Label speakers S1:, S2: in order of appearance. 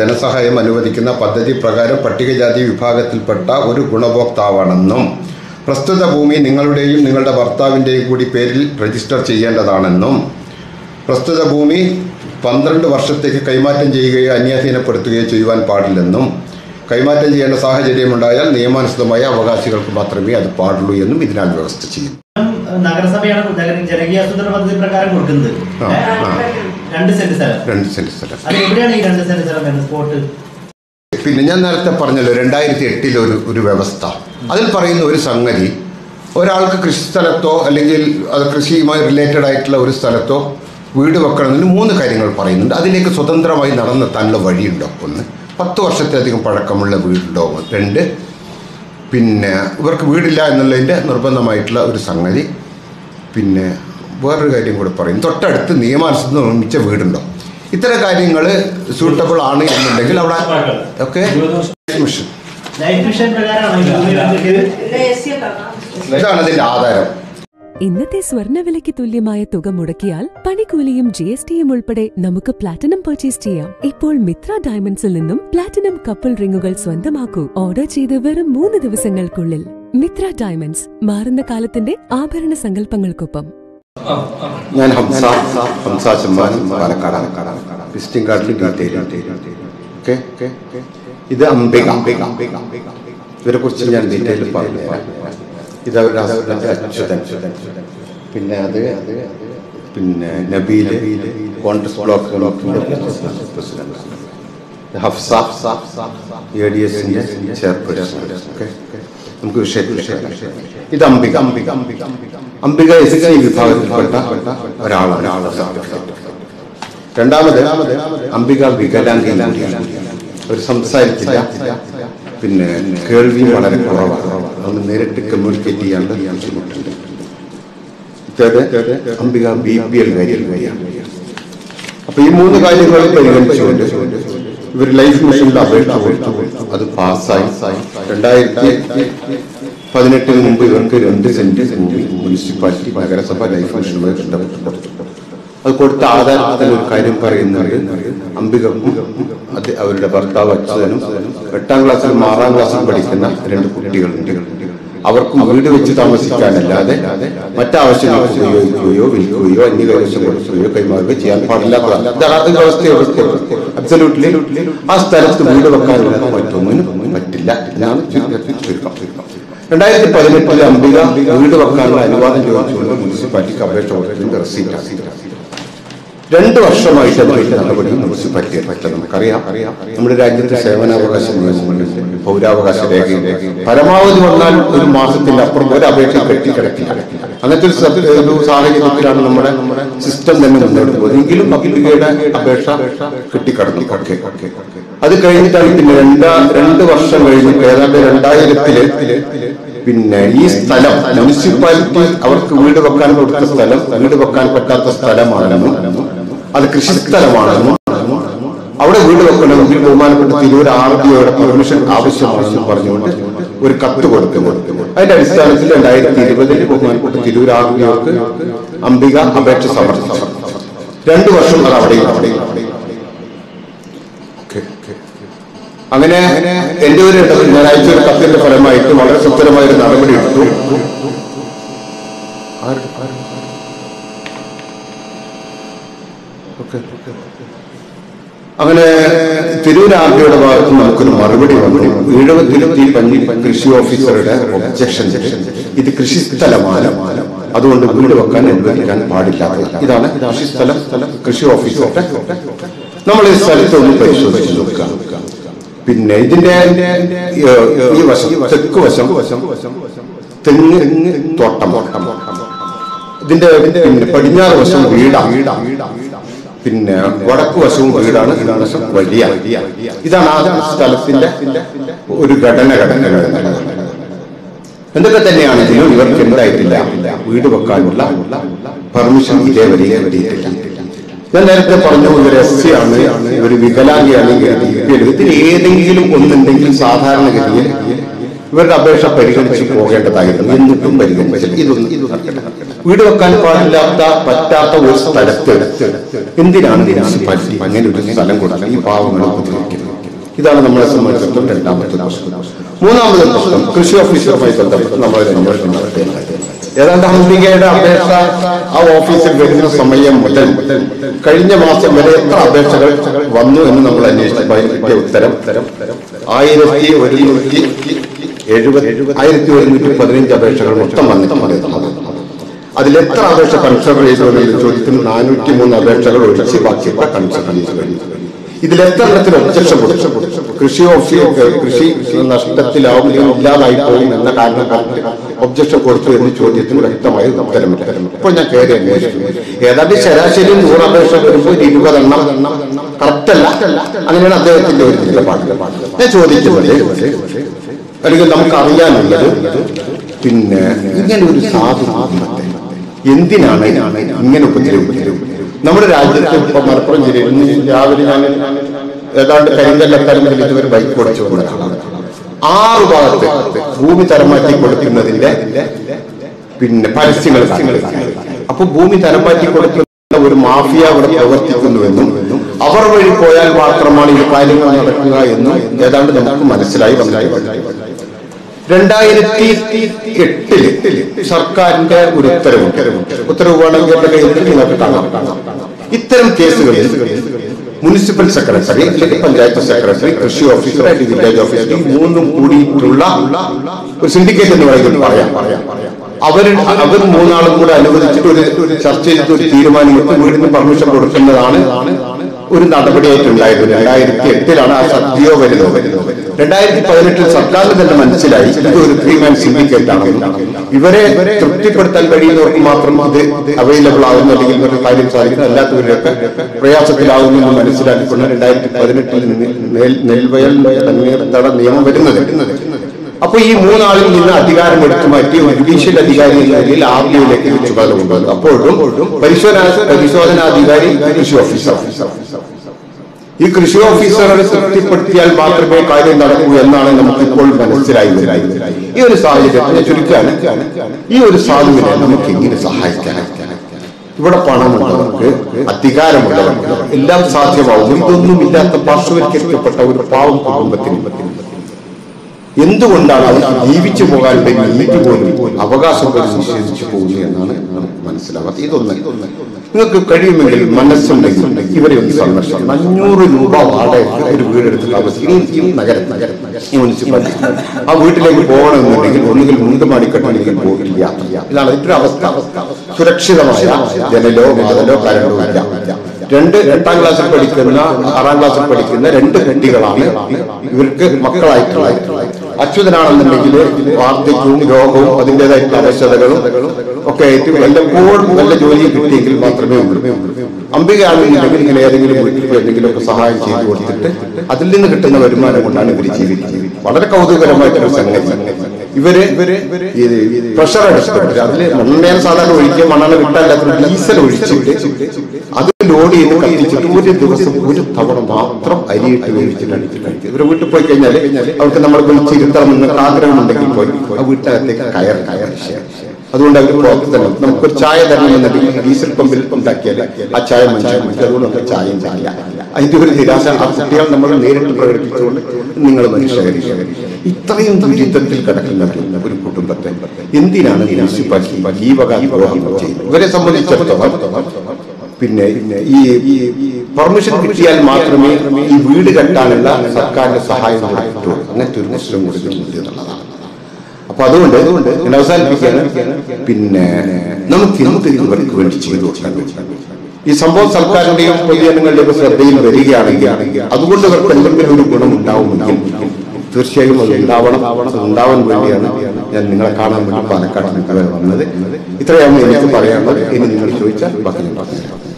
S1: ധനസഹായം അനുവദിക്കുന്ന പദ്ധതി പ്രകാരം പട്ടികജാതി വിഭാഗത്തിൽപ്പെട്ട ഒരു ഗുണഭോക്താവാണെന്നും പ്രസ്തുത ഭൂമി നിങ്ങളുടെയും നിങ്ങളുടെ ഭർത്താവിൻ്റെയും കൂടി പേരിൽ രജിസ്റ്റർ ചെയ്യേണ്ടതാണെന്നും പ്രസ്തുത ഭൂമി പന്ത്രണ്ട് വർഷത്തേക്ക് കൈമാറ്റം ചെയ്യുകയോ അന്യാധീനപ്പെടുത്തുകയോ ചെയ്യുവാൻ പാടില്ലെന്നും കൈമാറ്റം ചെയ്യേണ്ട സാഹചര്യമുണ്ടായാൽ നിയമാനുസൃതമായ അവകാശികൾക്ക് മാത്രമേ അത് പാടുള്ളൂ എന്നും ഇതിനാൽ വ്യവസ്ഥ ചെയ്യും
S2: നഗരസഭയാണ് നഗര- ജനകീയ ആസൂത്രണ പദ്ധതി പ്രകാരം കൊടുക്കുന്നത്
S1: ആ,
S2: ഏ?
S1: ആ.
S2: രണ്ട് സെന്റ് സ്ഥലം
S1: രണ്ട് സെന്റ് സ്ഥലം
S2: അത് എവിടെയാണ് ഈ രണ്ട് സെന്റ് സ്ഥലം വരുന്നത് സ്പോട്ട്
S1: പിന്നെ ഞാൻ നേരത്തെ പറഞ്ഞല്ലോ രണ്ടായിരത്തി എട്ടിൽ ഒരു ഒരു വ്യവസ്ഥ അതിൽ പറയുന്ന ഒരു സംഗതി ഒരാൾക്ക് കൃഷി സ്ഥലത്തോ അല്ലെങ്കിൽ അത് കൃഷിയുമായി റിലേറ്റഡ് ആയിട്ടുള്ള ഒരു സ്ഥലത്തോ വീട് വെക്കണമെന്ന് മൂന്ന് കാര്യങ്ങൾ പറയുന്നുണ്ട് അതിലേക്ക് സ്വതന്ത്രമായി നടന്നെത്താനുള്ള വഴിയുണ്ടോ ഒന്ന് പത്ത് വർഷത്തിലധികം പഴക്കമുള്ള വീടുണ്ടോ രണ്ട് പിന്നെ ഇവർക്ക് വീടില്ല എന്നുള്ളതിൻ്റെ നിർബന്ധമായിട്ടുള്ള ഒരു സംഗതി പിന്നെ വേറൊരു കാര്യം കൂടെ പറയും തൊട്ടടുത്ത് നിയമാനുസൃതം നിർമ്മിച്ച വീടുണ്ടോ ഇത്തരം കാര്യങ്ങൾ സൂട്ടബിൾ ആണ് എന്നുണ്ടെങ്കിൽ അവിടെ ഒക്കെ മിഷൻ
S2: ലൈഫ് മിഷൻ പ്രകാരമാണ് ഈ ഭൂമി കിട്ടിയത്
S1: ഇതാണ് അതിൻ്റെ ആധാരം
S3: ഇന്നത്തെ സ്വർണ്ണവിലയ്ക്ക് തുല്യമായ തുക മുടക്കിയാൽ പണിക്കൂലിയും ജി എസ് ടിയും ഉൾപ്പെടെ നമുക്ക് പ്ലാറ്റിനം പർച്ചേസ് ചെയ്യാം ഇപ്പോൾ മിത്ര ഡയമണ്ട്സിൽ നിന്നും പ്ലാറ്റിനം കപ്പിൾ റിങ്ങുകൾ സ്വന്തമാക്കൂ ഓർഡർ ചെയ്ത് വെറും മൂന്ന് ദിവസങ്ങൾക്കുള്ളിൽ മിത്ര ഡയമണ്ട്സ് മാറുന്ന കാലത്തിന്റെ ആഭരണ സങ്കല്പങ്ങൾക്കൊപ്പം
S1: ഞാൻ ഹംസ ഹംസ ചമ്പാൻ പാലക്കാടാണ് വിസിറ്റിംഗ് കാർഡിൽ ഡീറ്റെയിൽ ഓക്കെ ഇത് അംബിക ഇവരെ കുറിച്ച് ഞാൻ ഡീറ്റെയിൽ പറഞ്ഞു ഇത് അവരുടെ ഹസ്ബൻഡ് അച്യുതൻ പിന്നെ അത് പിന്നെ Nabeel Congress block president Hafsa A D എസിന്റെ ചെയർപേഴ്സൺ ഓക്കെ നമുക്ക് വിഷയത്തിലേക്ക് ഇത് അംബിക അംബിക അംബിക അംബിക എസ് ഐ വിഭാഗത്തിൽപ്പെട്ട ഒരാളാണ് രണ്ടാമത് രണ്ടാമത് അംബിക വികലാംഗി ഒരു സംസാരിക്കില്ല പിന്നെ കേൾവിയും വളരെ കുറവാണ് അതുകൊണ്ട് നേരിട്ട് കമ്മ്യൂണിക്കേറ്റ് ചെയ്യാനുള്ള ബുദ്ധിമുട്ടുണ്ട് third Ambika B P L കാര്യമാണ് അപ്പൊ ഈ മൂന്ന് കാര്യങ്ങൾ പരിഗണിച്ചുകൊണ്ട് ഇവർ ലൈഫ് മിഷനിൽ അപേക്ഷ കൊടുത്തു അത് പാസ്സായി രണ്ടായിരത്തി പതിനെട്ടിന് മുമ്പ് ഇവർക്ക് രണ്ട് സെന്റ് ഭൂമി മുനിസിപ്പാലിറ്റി നഗരസഭ ലൈഫ് മിഷനുമായി ബന്ധപ്പെട്ടു അത് കൊടുത്ത ആധാരത്തിൽ ഒരു കാര്യം പറയുന്നുണ്ട് അംബികക്കും അത് അവരുടെ ഭർത്താവ് അച്യുതനും എട്ടാം ക്ലാസ്സിലും ആറാം ക്ലാസ്സിലും പഠിക്കുന്ന രണ്ട് കുട്ടികളുണ്ട് അവർക്കും വീട് വെച്ച് താമസിക്കാനല്ലാതെ മറ്റാവശ്യങ്ങൾക്ക് ഉപയോഗിക്കുകയോ വിൽക്കുകയോ അന്യകൈവശം കൊടുക്കുകയോ കൈമാറുകയോ ചെയ്യാൻ പാടില്ലാത്തതാണ് ഇതാണ് അത് വ്യവസ്ഥ അബ്സല്യൂട്ട്ലി ആ സ്ഥലത്ത് വീട് വെക്കാനുള്ളത് മറ്റൊന്നിനും പറ്റില്ല എന്നാണ് ചുരുക്കത്തിൽ ചുരുക്കം രണ്ടായിരത്തി പതിനെട്ടിലെ അംബിക വീട് വെക്കാനുള്ള അനുവാദം ചോദിച്ചുകൊണ്ട് മുനിസിപ്പാലിറ്റിക്ക് അപേക്ഷ കൊടുത്തതിന്റെ റെസീറ്റ് രണ്ട് വർഷമായിട്ട് അതിന്റെ നടപടി മുനിസിപ്പാലിറ്റി പറ്റില്ല നമുക്കറിയാം അറിയാം നമ്മുടെ രാജ്യത്തെ സേവനാവകാശ നിയമങ്ങളുണ്ട് പൗരാവകാശ രേഖയുണ്ട് പരമാവധി വന്നാൽ ഒരു മാസത്തിന്റെ അപ്പുറം ഒരു അപേക്ഷ കെട്ടിക്കിടക്കില്ല അങ്ങനത്തെ ഒരു സ- ഒരു സാഹചര്യത്തിലാണ് നമ്മുടെ സിസ്റ്റം തന്നെ മുന്നോട്ട് പോകുന്നത് എങ്കിലും അംബികയുടെ അപേക്ഷ കെട്ടിക്കടന്നു ഓക്കെ ഓക്കെ അത് കഴിഞ്ഞിട്ടാണ് പിന്നെ രണ്ടാ രണ്ട് വർഷം കഴിഞ്ഞിട്ട് ഏതാണ്ട് രണ്ടായിരത്തില് പിന്നെ ഈ സ്ഥലം മുനിസിപ്പാലിറ്റി അവർക്ക് വീട് വെക്കാൻ കൊടുത്ത സ്ഥലം വീട് വെക്കാൻ പറ്റാത്ത സ്ഥലമാണെന്നും അത് കൃഷിസ്ഥലമാണെന്നും അവിടെ വീട് വെക്കണമെങ്കിൽ ബഹുമാനപ്പെട്ട തിരൂർ ആർ ഡിഒയുടെ പെർമിഷൻ ആവശ്യമാണെന്നും പറഞ്ഞുകൊണ്ട് ഒരു കത്ത് കൊടുക്കുന്നു അതിന്റെ അടിസ്ഥാനത്തിൽ രണ്ടായിരത്തി ഇരുപതിൽ ബഹുമാനപ്പെട്ട തിരൂർ ആർ ഡിഒക്ക് അംബിക അപേക്ഷ സമർപ്പിച്ചു രണ്ടു വർഷം അത് അവിടെയും അവിടെയും അവിടെയും അങ്ങനെ എന്റെ ഒരു ഇടപെടൽ ഞാൻ അയച്ച ഒരു കത്തിന്റെ ഫലമായിട്ട് വളരെ സുസ്ഥിരമായ ഒരു നടപടി എടുത്തു അങ്ങനെ തിരൂർ ആർഡിയുടെ ഭാഗത്ത് നിന്ന് നമുക്കൊരു മറുപടി വന്നു ഈഴവത്തിലെത്തി പഞ്ഞി കൃഷി ഓഫീസറുടെ ഒബ്ജക്ഷൻ ഇത് കൃഷി സ്ഥലമാണ് അതുകൊണ്ട് വീട് വെക്കാൻ അനുവദിക്കാൻ പാടില്ല ഇതാണ് കൃഷി സ്ഥലം കൃഷി ഓഫീസറുടെ നമ്മൾ ഈ സ്ഥലത്ത് ഒന്ന് പരിശോധിച്ച് നോക്കുക പിന്നെ ഇതിന്റെ ഏഹ്, ഈ വശം തെക്ക് വശം തെങ്ങ് തോട്ടം തോട്ടം ഇതിന്റെ പിന്നെ പടിഞ്ഞാറ് വശം വീടാണ് പിന്നെ വടക്ക് വശവും വീടാണ് ഇതാണ് വശം വലിയ ഇതാണ് ആ സ്ഥലത്തിന്റെ ഒരു ഘടന ഘടന ഘടന എന്തൊക്കെ തന്നെയാണെങ്കിലും ഇവർക്ക് എന്തായിട്ടില്ല വീട് വെക്കാനുള്ള പെർമിഷൻ ഇതേവരെ കിട്ടിയിട്ടില്ല ഞാൻ നേരത്തെ പറഞ്ഞു ഇവർ എസ് സി ആണ് ഇവർ വികലാംഗിയാണെങ്കിൽ ഇതിൽ ഏതെങ്കിലും ഒന്നുണ്ടെങ്കിൽ സാധാരണഗതിയിൽ ഇവരുടെ അപേക്ഷ പരിഗണിച്ച് പോകേണ്ടതായിരുന്നു എന്നിട്ടും പരിഗണിച്ചില്ല ഇതൊന്നും ഇത് നടക്കട്ടെ. വീട് വെക്കാൻ പാടില്ലാത്ത പറ്റാത്ത ഒരു സ്ഥലത്ത് എന്തിനാണ് മുനിസിപ്പാലിറ്റി അങ്ങനെ ഒരു സ്ഥലം കൊടുത്ത് ഈ പാവങ്ങളെ ഉപദ്രവിക്കുന്നത് ഇതാണ് നമ്മളെ സംബന്ധിച്ചിടത്തോളം രണ്ടാമത്തെ പ്രശ്നം മൂന്നാമത്തെ പ്രശ്നം കൃഷി ഓഫീസറുമായി ബന്ധപ്പെട്ട് നമ്മൾ ഒരു അന്വേഷണം നടത്തേണ്ടത് ഏതാണ്ട് ഹംപികയുടെ അപേക്ഷ ആ ഓഫീസിൽ വരുന്ന സമയം മുതൽ കഴിഞ്ഞ മാസം വരെ എത്ര അപേക്ഷകൾ വന്നു എന്ന് നമ്മൾ അന്വേഷിച്ചപ്പോൾ അതിന് കിട്ടിയ ഉത്തരം ആയിരത്തി ഒരുന്നൂറ്റി എഴുപത് ആയിരത്തി ഒരുന്നൂറ്റി പതിനഞ്ച് അപേക്ഷകൾ മൊത്തം വന്നിട്ടുണ്ട് അതിൽ എത്ര അപേക്ഷ കൺസിഡർ ചെയ്തു എന്നുള്ള ചോദ്യത്തിന് നാനൂറ്റി മൂന്ന് അപേക്ഷകൾ ഒഴിച്ച് ബാക്കിയൊക്കെ കൺസിഡർ ചെയ്തു കഴിഞ്ഞു ഇതിൽ എത്ര എണ്ണത്തിന് ഒബ്ജക്ഷൻ കൊടുത്തു കൃഷി ഓഫീസ് കൃഷി നഷ്ടത്തിലാവും അല്ലെങ്കിൽ ഇല്ലാതായി പോകും എന്ന കാരണം പറഞ്ഞിട്ട് ഒബ്ജക്ഷൻ കൊടുത്തു എന്ന ചോദ്യത്തിന് വ്യക്തമായ ഉത്തരമില്ല ഇപ്പോൾ ഞാൻ കയറി അന്വേഷിച്ചു ഏതാണ്ട് ശരാശരി നൂറ് അപേക്ഷ വരുമ്പോൾ ഒരു ഇരുപതെണ്ണം കറക്റ്റ് അല്ല അങ്ങനെയാണ് അദ്ദേഹത്തിന്റെ ഒരു നിലപാട് ഞാൻ ചോദിക്കുന്നത് അല്ലെങ്കിൽ നമുക്ക് അറിയാനുള്ളത് പിന്നെ ഇങ്ങനെ ഒരു സാധു കുടുംബത്തെ എന്തിനാണ് ഇങ്ങനെ ഉപദ്രവിക്കുന്നത് നമ്മുടെ രാജ്യത്ത് ഇപ്പൊ മലപ്പുറം ജില്ലയിൽ ഇന്ന് രാവിലെ ഞാൻ ഏതാണ്ട് കരിങ്കല്ലക്കാരൻ ഇതുവരെ ബൈക്ക് ഓടിച്ചു വന്ന ഒരാളാണ് ആറ് ഭാഗത്ത് ഭൂമി തരം മാറ്റി കൊടുക്കുന്നതിന്റെ പിന്നെ പരസ്യങ്ങൾ കാണുക. അപ്പൊ ഭൂമി തരം മാറ്റി കൊടുക്കുന്ന ഒരു മാഫിയ അവിടെ പ്രവർത്തിക്കുന്നുവെന്നും അവർ വഴി പോയാൽ മാത്രമാണ് ഈ കാര്യങ്ങൾ നടക്കുക എന്നും ഏതാണ്ട് നമുക്ക് മനസ്സിലായി മനസ്സിലായി രണ്ടായിരത്തി എട്ടില് സർക്കാരിന്റെ ഒരു ഉത്തരവുണ്ട് ഉത്തരവ് വേണമെങ്കിൽ എന്റെ കയ്യിൽ നിങ്ങൾക്ക് കാണാം ഇത്തരം കേസുകളിൽ മുനിസിപ്പൽ സെക്രട്ടറി അല്ലെങ്കിൽ പഞ്ചായത്ത് സെക്രട്ടറി കൃഷി ഓഫീസർ അല്ലെങ്കിൽ വില്ലേജ് ഓഫീസർ ഈ മൂന്നും കൂടിയിട്ടുള്ള ഒരു സിൻഡിക്കേറ്റ് എന്ന് പറയുന്നത് പറയാം അവർ അവർ മൂന്നാളും കൂടെ അനുവദിച്ചിട്ട് ഒരു ചർച്ച ചെയ്തിട്ട് ഒരു തീരുമാനമെടുത്ത് വീടിന് പെർമിഷൻ കൊടുക്കുന്നതാണ് ഒരു നടപടിയായിട്ടുണ്ടായത് രണ്ടായിരത്തി എട്ടിലാണ് ആ സത്യോ വരുന്നത് രണ്ടായിരത്തി പതിനെട്ടിൽ സർക്കാരിന് തന്നെ മനസ്സിലായി ഇത് ഒരു ത്രീ മാൻ സിൻഡിക്കേറ്റ് ആണെന്നും ഇവരെ തൃപ്തിപ്പെടുത്താൻ കഴിയുന്നവർക്ക് മാത്രം ഇത് അവൈലബിൾ ആകുന്നു അല്ലെങ്കിൽ ഒരു കാര്യം സാധിക്കുന്നു അല്ലാത്തവരൊക്കെ പ്രയാസത്തിലാകുന്നു എന്ന് മനസ്സിലാക്കിക്കൊണ്ട് രണ്ടായിരത്തി പതിനെട്ടിൽ നെൽവയൽ തണ്ണീർത്തട നിയമം വരുന്നത് അപ്പൊ ഈ മൂന്നാളിൽ നിന്ന് അധികാരം എടുത്തു മാറ്റി ഒരു ജുഡീഷ്യൽ അധികാരി എന്ന നിലയിൽ ആർ ഡി ഒയിലേക്ക് ചുമതല കൊണ്ടുവന്നു അപ്പോഴും പരിശോധന പരിശോധനാധികാരി കൃഷി ഓഫീസർ ഈ കൃഷി ഓഫീസറെ തൃപ്തിപ്പെടുത്തിയാൽ മാത്രമേ കാര്യം നടക്കൂ എന്നാണ് നമുക്കിപ്പോൾ മനസ്സിലായി വരുന്നത്. ഈ ഒരു സാഹചര്യം ഞാൻ ചുരുക്കാണ് ഈ ഒരു സാധുവിനെ നമുക്ക് എങ്ങനെ സഹായിക്കാൻ ഇവിടെ പണമുള്ളവർക്ക് അധികാരമുള്ളവർക്ക് എല്ലാം സാധ്യമാവും ഇതൊന്നും ഇല്ലാത്ത പാർശ്വവൽക്കരിക്കപ്പെട്ട ഒരു പാവം കുടുംബത്തിന് എന്തുകൊണ്ടാണ് അവർക്ക് ജീവിച്ചു പോകാൻ നീതി പോലും അവകാശം പോലും നിഷേധിച്ചു പോകുന്നു എന്നാണ് നമുക്ക് മനസ്സിലാവാത്തത് ഇതൊന്ന് നിങ്ങൾക്ക് കഴിയുമെങ്കിൽ മനസ്സുണ്ടെങ്കിൽ ഇവരെ ഒന്ന് സന്ദർശിക്കണം അഞ്ഞൂറ് രൂപ വാടകയ്ക്ക് ഒരു വീടെടുത്ത് താമസിക്കും ഈ- ഈ നഗരം നഗരം ഈ മുനിസിപ്പാലിറ്റി ആ വീട്ടിലേക്ക് പോകണമെന്നുണ്ടെങ്കിൽ ഒന്നുകിൽ മുണ്ടുമാടിക്കെട്ടോ അല്ലെങ്കിൽ ബോട്ടിൽ യാത്ര ചെയ്യാം ഇതാണ് ഏറ്റവും അവസ്ഥ സുരക്ഷിതമായ ജനലോ വാതലോ കരണ്ടോ ഇല്ല രണ്ട് എട്ടാം ക്ലാസ്സിൽ പഠിക്കുന്ന ആറാം ക്ലാസ്സിൽ പഠിക്കുന്ന രണ്ട് കുട്ടികളാണ് ഇവർക്ക് മക്കളായിട്ടുള്ള അച്യുതനാണെന്നുണ്ടെങ്കിൽ വാർദ്ധക്യവും രോഗവും അതിൻ്റെതായിട്ടുള്ള അവശതകളും ഒക്കെ ആയിട്ട് വല്ലപ്പോഴും നല്ല ജോലി കിട്ടിയെങ്കിൽ മാത്രമേ ഉള്ളൂ അംബികയാണെന്നുണ്ടെങ്കിൽ ഇങ്ങനെ ഏതെങ്കിലും വീട്ടിൽ എന്തെങ്കിലും ഒക്കെ സഹായം ചെയ്തു കൊടുത്തിട്ട് അതിൽ നിന്ന് കിട്ടുന്ന വരുമാനം കൊണ്ടാണ് ഇവർ ജീവിക്കുന്നത് വളരെ കൗതുകരമായിട്ടൊരു സംഗതി ഇവര് ഇവര് ഈ പ്രഷർ എടുത്തിട്ട് അതില് മണ്ണെണ്ണ സാധാരണ ഒഴിക്കുക മണ്ണെണ്ണ കിട്ടാല്ലാത്ത ഡീസൽ ഒഴിച്ചിട്ട് അത് ലോഡ് ചെയ്ത് കത്തിച്ചിട്ട് ഒരു ദിവസം ഒരു തവണ മാത്രം അരിയിട്ട് വേവിച്ചിട്ടാണ് ഇത് കഴിക്കുക ഇവർ വീട്ടിൽ പോയി കഴിഞ്ഞാൽ അവർക്ക് നമ്മൾ വിളിച്ചിരുത്തണം നിങ്ങൾക്ക് ആഗ്രഹമുണ്ടെങ്കിൽ പോയി ആ വീട്ടിനകത്തേക്ക് കയർ കയർ അതുകൊണ്ട് അവർ പുറത്ത് തന്നെ നമുക്കൊരു ചായ തരണം എന്നുണ്ടെങ്കിൽ ഡീസൽ പമ്പിൽ ഉണ്ടാക്കിയാൽ ആ ചായ മനസ്സിലാക്കി അതുകൊണ്ട് നമുക്ക് ചായയും ചായ അതിന്റെ ഒരു നിരാശ ആ കുട്ടികൾ നമ്മൾ നേരിട്ട് പ്രകടിപ്പിച്ചുകൊണ്ട് നിങ്ങൾ മനുഷ്യകരിക്കുക ഇത്രയും ദുരിതത്തിൽ കിടക്കുന്ന ഒരു കുടുംബത്തെ എന്തിനാണ് മുനിസിപ്പാലിറ്റി ഈ വക ദ്രോഹം ചെയ്യുന്നത് ഇവരെ സംബന്ധിച്ചിടത്തോളം പിന്നെ ഈ ഈ പെർമിഷൻ കിട്ടിയാൽ മാത്രമേ ഈ വീട് കെട്ടാനുള്ള സർക്കാരിന്റെ സഹായം കൂടെ കിട്ടുള്ളൂ അങ്ങനത്തെ ഒരു പ്രശ്നം കൂടി ഉണ്ട് എന്നുള്ളതാണ് അപ്പൊ അതുകൊണ്ട് ഞാൻ അവസാനിപ്പിക്കുകയാണ് പിന്നെ നമുക്ക് എന്ത് ഇവർക്ക് വേണ്ടി ചെയ്തു കൊടുക്കാൻ പറ്റും ഈ സംഭവം സർക്കാരിന്റെയും പൊതുജനങ്ങളുടെയും ഒക്കെ ശ്രദ്ധയിൽ വരികയാണെങ്കിൽ അതുകൊണ്ട് ഇവർക്ക് എന്തെങ്കിലും ഒരു ഗുണം ഉണ്ടാവുമെങ്കിൽ തീർച്ചയായും അത് ഉണ്ടാവണം അത് ഉണ്ടാവാൻ വേണ്ടിയാണ് ഞാൻ നിങ്ങളെ കാണാൻ വേണ്ടി പാലക്കാട് നിൽക്കാൻ വന്നത് ഇത്രയാണ് എനിക്ക് പറയാനുള്ളത് ഇനി നിങ്ങൾ ചോദിച്ചാൽ ബാക്കി ഞാൻ പറഞ്ഞുതരാം